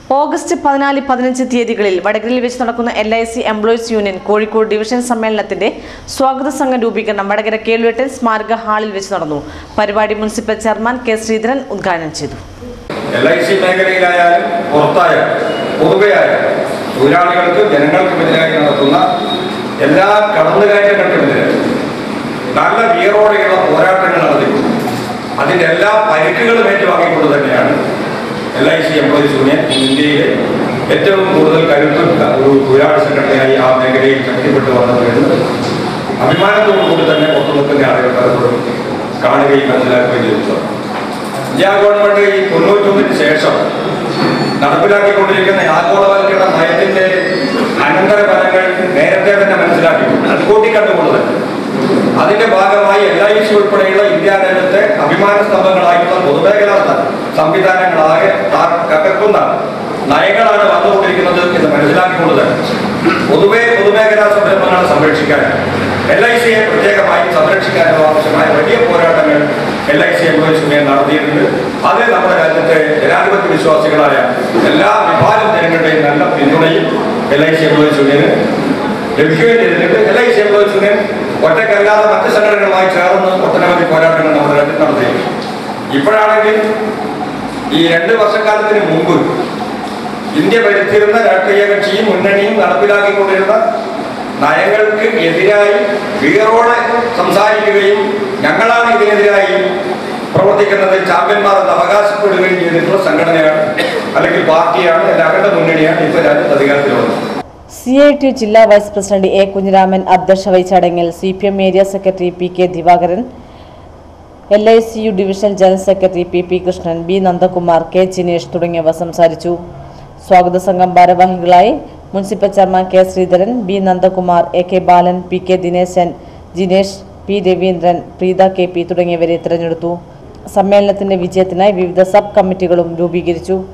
August പതിനാല് പതിനഞ്ച് തീയതികളിൽ വടകരയിൽ വെച്ച് നടക്കുന്ന L I C employees union Kozhikode division സമ്മേളനത്തിന്റെ സ്വാഗത സംഘം രൂപീകരണം വടകര കേളുവെട്ടൻ സ്മാരക ഹാളിൽ വെച്ച് നടന്നു പരിപാടി മുനിസിപ്പൽ ചെയർമാൻ കെ ശ്രീധരൻ ഉദ്ഘാടനം ചെയ്തു എൽ ഐ സി മേഖലയിലായാലും പുറത്തായാലും പൊതുവെയായാലും തൊഴിലാളികൾക്ക് ജനങ്ങൾക്കുമെതിരായി നടത്തുന്ന എല്ലാ കടന്നുകയറ്റങ്ങൾക്കുമെതിരെ നല്ല വീറോടെയുള്ള പോരാട്ടങ്ങൾ നടത്തിക്കൊണ്ട് അതിൻ്റെ എല്ലാ പരിക്കുകളും ഏറ്റുവാങ്ങിക്കൊണ്ട് തന്നെയാണ് L I C employees union ഇന്ത്യയിലെ ഏറ്റവും കൂടുതൽ കരുത്തുള്ള ഒരു തൊഴിലാളി സംഘടനയായി ആ മേഖലയിൽ ശക്തിപ്പെട്ടു വന്നത് എന്ന് അഭിമാനത്തോടു കൂടി തന്നെ പുറത്തു നിൽക്കുന്ന ആളുകൾ പലപ്പോഴും കാണുകയും മനസ്സിലാക്കുകയും ചെയ്തിട്ടുണ്ട് ഇന്ത്യ ഗവൺമെന്റ് ഈ തൊണ്ണൂറ്റൊന്നിന് ശേഷം നടപ്പിലാക്കിക്കൊണ്ടിരിക്കുന്ന ആഗോളവൽക്കരണ നയത്തിന്റെ അനന്തരഫലങ്ങൾ നേരത്തെ തന്നെ മനസ്സിലാക്കിയിട്ടുണ്ട് അത് കൂട്ടിക്കണ്ടുകൊണ്ട് തന്നെ അതിന്റെ ഭാഗമായി എൽ ഐ സി ഉൾപ്പെടെയുള്ള ഇന്ത്യ രാജ്യത്തെ അഭിമാന സ്തംഭങ്ങളായിട്ടുള്ള പൊതുമേഖലാ ത- സംവിധാനങ്ങളാകെ താ- തകർക്കുന്ന നയങ്ങളാണ് വന്നുകൊണ്ടിരിക്കുന്നത് എന്ന് മനസ്സിലാക്കിക്കൊണ്ട് തന്നെ പൊതുവെ പൊതുമേഖലാ സംരംഭങ്ങളെ സംരക്ഷിക്കാൻ എൽ ഐ സിയെ പ്രത്യേകമായി സംരക്ഷിക്കാനുള്ള ആവശ്യമായ വലിയ പോരാട്ടങ്ങൾ L I C employees union നടത്തിയിട്ടുണ്ട് അത് നമ്മുടെ രാജ്യത്തെ ജനാധിപത്യ വിശ്വാസികളായ എല്ലാ വിഭാഗം ജനങ്ങളുടെയും നല്ല പിന്തുണയും എൽ ഐ സി എംപ്ലോയീസ് യൂണിയന് ലഭിക്കുകയും ചെയ്തിട്ടുണ്ട് L I C employees union ഒറ്റക്കല്ലാതെ മറ്റ് സംഘടനകളുമായി ചേർന്ന് ഒട്ടനവധി പോരാട്ടങ്ങൾ നമ്മുടെ രാജ്യത്ത് നടത്തിയിട്ടുണ്ട് ഇപ്പോഴാണെങ്കിൽ ഈ രണ്ട് വർഷക്കാലത്തിന് മുമ്പ് ഇന്ത്യ ഭരിച്ചിരുന്ന രാഷ്ട്രീയ കക്ഷിയും മുന്നണിയും നടപ്പിലാക്കിക്കൊണ്ടിരുന്ന നയങ്ങൾക്ക് എതിരായി വീറോടെ സംസാരിക്കുകയും ഞങ്ങളാണ് ഇതിനെതിരായി പ്രവർത്തിക്കുന്നത് ചാമ്പ്യന്മാർ എന്ന് അവകാശപ്പെടുകയും ചെയ്തിട്ടുള്ള സംഘടനയാണ് അല്ലെങ്കിൽ പാർട്ടിയാണ് അല്ല അവരുടെ മുന്നണിയാണ് ഇപ്പോൾ രാജ്യത്ത് അധികാരത്തിലുള്ളത് സി ഐ ടി ജില്ലാ വൈസ് പ്രസിഡന്റ് എ കുഞ്ഞിരാമൻ അധ്യക്ഷ വഹിച്ച ചടങ്ങിൽ C P M area secretary P K Divakaran L I C U division general secretary P P Krishnan B Nandakumar K Jinesh തുടങ്ങിയവർ സംസാരിച്ചു സ്വാഗത സംഘം ഭാരവാഹികളായി municipal chairman K Sreedharan B Nandakumar A K Balan P K Dineshan Jinesh P Raveendran Preetha K P തുടങ്ങിയവരെ തിരഞ്ഞെടുത്തു സമ്മേളനത്തിന്റെ വിജയത്തിനായി വിവിധ സബ് കമ്മിറ്റികളും രൂപീകരിച്ചു